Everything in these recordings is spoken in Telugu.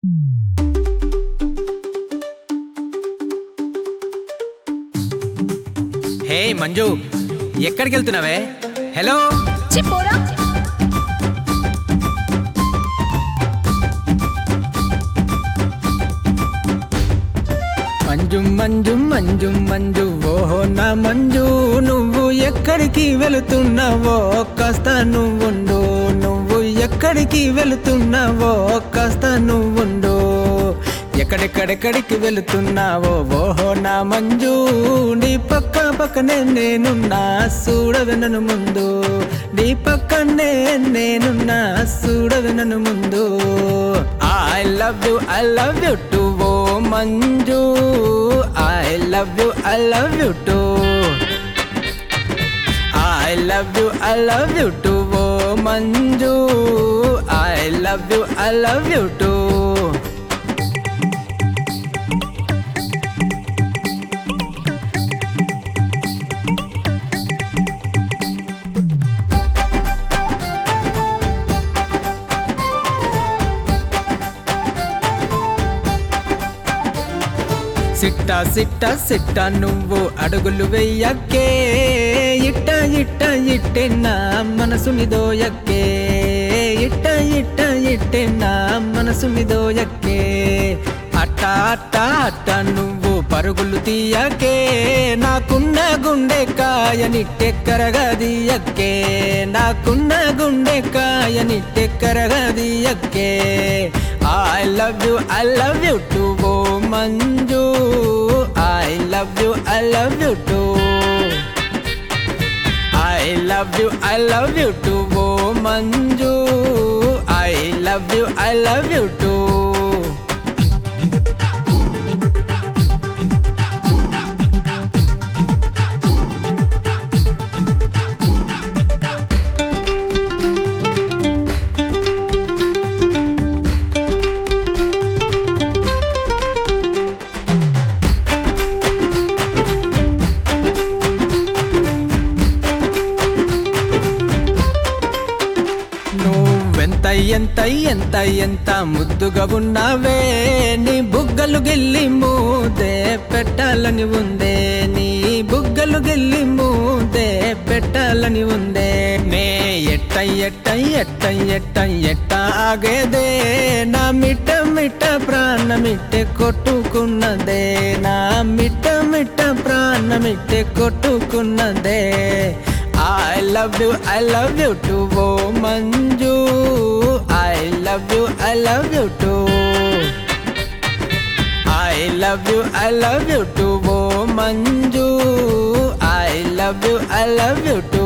హే మంజు ఎక్కడికి వెళ్తున్నావే హలో చిపోరా మంజు మంజు మంజు మంజు ఓహో నా మంజు నువ్వు ఎక్కడికి వెళుతున్నావో కాస్త నువ్వుండు నువ్వు ఎక్కడికి వెళుతున్నావో కాస్త నువ్వుండు ఎక్కడెక్కడెక్కడికి వెళుతున్నావో ఓహో నా మంజు నీ పక్క పక్కనే నేనున్నా చూడదు నన్ను ముందు నీ పక్కనే నేనున్నా చూడదు నన్ను ముందు I love you I love you too ఓ Manju I love you I love you too I love you I love you too ఓ Manju I love you I love you too సిట్ట సిట్ట సిట్ట నువ్వు అడుగులు వెయ్యక్కే ఇట్ట ఇట్ట ఇట్టే నా మనసుని దోయక్కే ఇట్ట ఇట్ట ఇట్టే నా మనసుని దోయక్కే అట్ట అట్ట అట్ట నువ్వు పరుగులు తీయకే నాకున్న గుండె కాయ నిట్టెక్కరగా దియక్కే నాకున్న గుండె కాయ నిట్టెక్కరగా దియక్కే I love you I love you too ఓ Manju I love you I love you too I love you I love you too ఓ Manju I love you I love you too నువ్వెంత ఎంత ఎంత ఎంత ముద్దుగా ఉన్నావే నీ బుగ్గలు గిల్లి మూదే పెట్టాలని ఉందే నీ బుగ్గలు గిల్లి మూదే పెట్టాలని ఉందే నే ఎట్ట ఎట్ట ఎట్ట ఎట్ట ఎట్ట ఆగేదే నా మిట్ట మిట్ట ప్రాణమిట్టే కొట్టుకున్నదే నా మిట్ట మిట్ట ప్రాణమిట్టే కొట్టుకున్నదే I love you, I love you too, oh Manju. I love you, I love you too. I love you, I love you too, oh Manju. I love you, I love you too.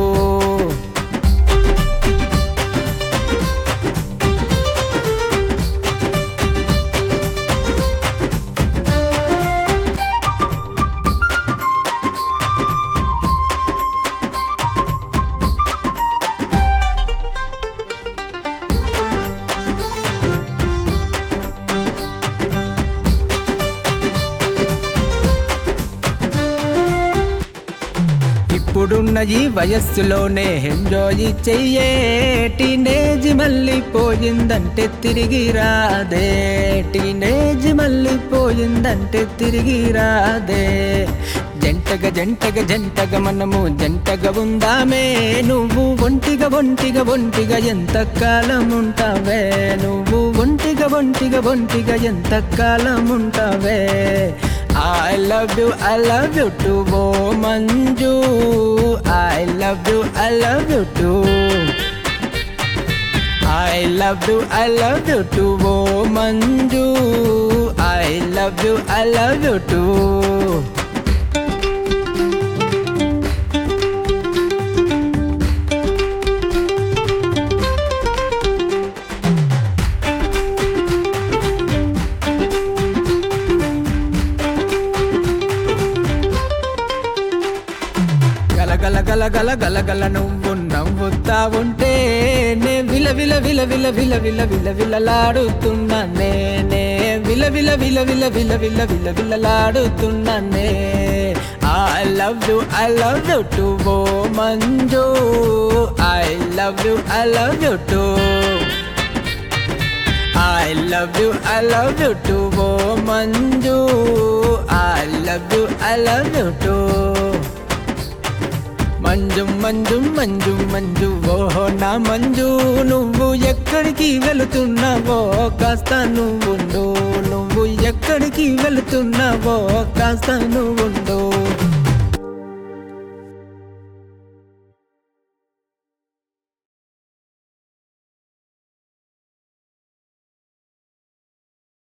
ఇప్పుడున్న ఈ వయస్సులోనే ఎంజాయ్ చెయ్యే టీనేజ్ మళ్ళీ పోయిందంటే తిరిగి రాదే టీనేజ్ మళ్ళీ పోయిందంటే తిరిగి రాదే జంటగా జంటగా జంటగా మనము జంటగా ఉందామే నువ్వు ఒంటిగా ఒంటిగా ఒంటిగా ఎంత కాలం ఉంటావే నువ్వు ఒంటిగా ఒంటిగా ఒంటిగా ఎంత కాలం ఉంటావే I love you, I love you too, oh Manju. I love you, I love you too. I love you, I love you too, oh Manju. I love you, I love you too. గలగల గలగల గలగల నువ్వు నవ్వుతా ఉంటే నే విల విల విల విల విల విల విల విలలాడుతున్నా నేనే విల విల విల విల విల విల విల విలలాడుతున్నానే I love you I love you too ఓ Manju I love you I love you too I love you I love you too ఓ Manju I love you I love you too Manju Manju Manju Manju ఓహో నా మంజు నువ్వు ఎక్కడికి వెళుతున్నావో కాస్త నువ్వుండు నువ్వు ఎక్కడికి వెళుతున్నావో కాస్త నువ్వుండు